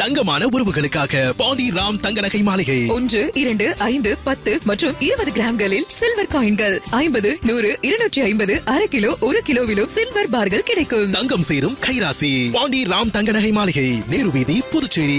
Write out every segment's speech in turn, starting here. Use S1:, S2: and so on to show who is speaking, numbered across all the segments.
S1: தங்கமான உறவுகளுக்காக பாண்டி ராம் தங்க நகை மாளிகை
S2: ஒன்று இரண்டு ஐந்து பத்து மற்றும் இருபது கிராம்களில் சில்வர் காயின்கள் ஐம்பது நூறு இருநூற்றி ஐம்பது அரை கிலோ ஒரு கிலோவிலும் சில்வர் பார்கள் கிடைக்கும்
S1: தங்கம் சேரும் கைராசி பாண்டி ராம் தங்க நகை மாளிகை நேரு வீதி புதுச்சேரி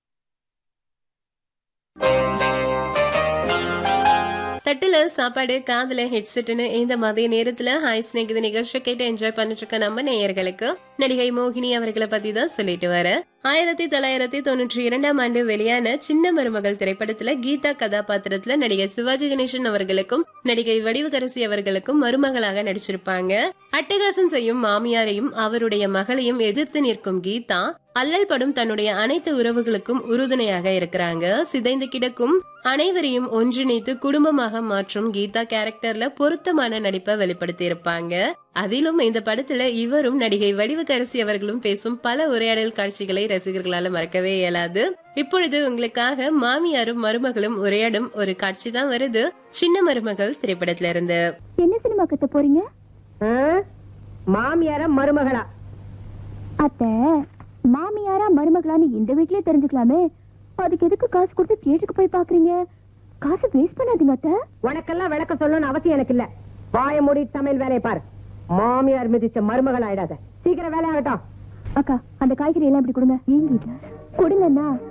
S3: தட்டுல சாப்பாடு காதுல ஹெட்செட்னு இந்த மதிய நேரத்துல ஹாய் ஸ்னேக் இது நிகழ்ச்சி கேட்டு என்ஜாய் பண்ணிட்டு இருக்க நம்ம நேயர்களுக்கு நடிகை மோகினி அவர்களை பத்தி தான் சொல்லிட்டு வர ஆயிரத்தி தொள்ளாயிரத்தி தொண்ணூற்றி இரண்டாம் ஆண்டு வெளியான சின்ன மருமகள் திரைப்படத்துல கீதா கதாபாத்திரத்துல நடிகர் சிவாஜி கணேசன் அவர்களுக்கும் நடிகை வடிவுகரசி அவர்களுக்கும் மருமகளாக நடிச்சிருப்பாங்க அட்டகாசம் செய்யும் மாமியாரையும் அவருடைய மகளையும் எதிர்த்து நிற்கும் கீதா அல்லல் படும் தன்னுடைய அனைத்து உறவுகளுக்கும் உறுதுணையாக இருக்கிறாங்க சிதைந்து கிடக்கும் அனைவரையும் ஒன்றிணைத்து குடும்பமாக மாற்றும் கீதா கேரக்டர்ல பொருத்தமான நடிப்பை வெளிப்படுத்தி இருப்பாங்க அதிலும் இந்த படத்துல இவரும் நடிகை வடிவுக்கரசி அவர்களும் பேசும் பல உரையாடல் காட்சிகளை ரசிகர்களால மறக்கவே இயலாது இப்பொழுது உங்களுக்காக மாமியாரும் மருமகளும் உரையாடும் ஒரு காட்சி தான் வருது சின்ன மருமகள் திரைப்படத்துல இருந்து
S4: என்ன சினிமா கத்த போறீங்க
S5: மாமியார மருமகளா
S4: அத்தை மாமியாரா மருமகளான்னு இந்த வீட்லயே தெரிஞ்சுக்கலாமே அதுக்கு எதுக்கு காசு கொடுத்து தியேட்டருக்கு போய் பாக்குறீங்க காசு வேஸ்ட் பண்ணாதீங்க அத்தை
S5: உனக்கெல்லாம் விளக்க சொல்லணும்னு அவசியம் எனக்கு இல்ல வாய மூடி சமையல் வேலையை பாரு மாமியார் மிதிச்ச மருமகள் ஆயிடாத சீக்கிரம் வேலை ஆகட்டும்
S4: அக்கா அந்த காய்கறி எல்லாம் இப்படி கொடுங்க ஏங்கிட்டு கொடுங்கண்ணா